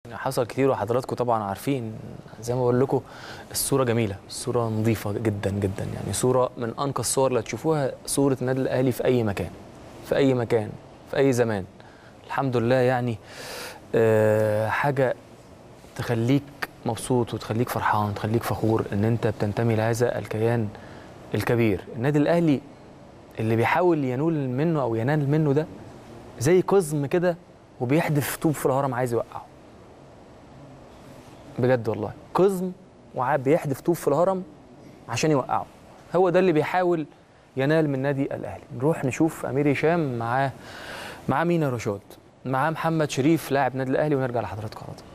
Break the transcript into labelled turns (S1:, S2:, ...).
S1: حصل كتير وحضراتكم طبعا عارفين زي ما بقول لكم الصوره جميله الصوره نظيفه جدا جدا يعني صوره من انقى الصور اللي هتشوفوها صوره النادي الاهلي في اي مكان في اي مكان في اي زمان الحمد لله يعني آه، حاجه تخليك مبسوط وتخليك فرحان وتخليك فخور ان انت بتنتمي لهذا الكيان الكبير النادي الاهلي اللي بيحاول ينول منه او ينال منه ده زي قزم كده وبيحدف طوب في الهرم عايز يوقعه بجد والله قزم وبيحدف طوب في الهرم عشان يوقعه هو ده اللي بيحاول ينال من نادي الاهلي نروح نشوف امير هشام معاه معاه مين يا رشاد معاه محمد شريف لاعب نادي الاهلي ونرجع لحضراتكم على طول